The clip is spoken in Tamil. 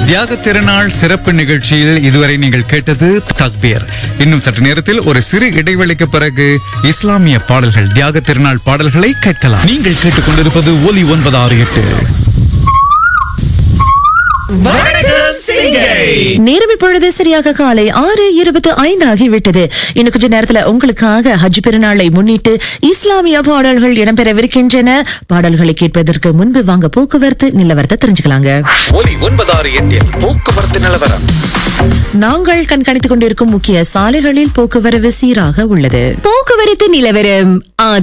தியாக திருநாள் சிறப்பு நிகழ்ச்சியில் இதுவரை நீங்கள் கேட்டது தக்பீர் இன்னும் சற்று நேரத்தில் ஒரு சிறு இடைவெளிக்கு பிறகு இஸ்லாமிய பாடல்கள் தியாக திருநாள் பாடல்களை கேட்கலாம் நீங்கள் கேட்டுக்கொண்டிருப்பது ஒலி ஒன்பது ஆறு எட்டு நேரம் இப்பொழுது சரியாக காலை ஆறு இருபத்தி ஐந்து ஆகிவிட்டது இன்னும் கொஞ்ச நேரத்துல உங்களுக்காக ஹஜ் பெருநாளை முன்னிட்டு இஸ்லாமிய பாடல்கள் இடம்பெறவிருக்கின்றன பாடல்களை கேட்பதற்கு முன்பு வாங்க போக்குவரத்து நிலவரத்தை தெரிஞ்சுக்கலாங்க ஒலி ஒன்பதாறு எட்டில் போக்குவரத்து நிலவரம் நாங்கள் கண்காணித்துக் கொண்டிருக்கும் முக்கிய சாலைகளில் போக்குவரவு சீராக உள்ளது போக்குவரத்து நிலவரம்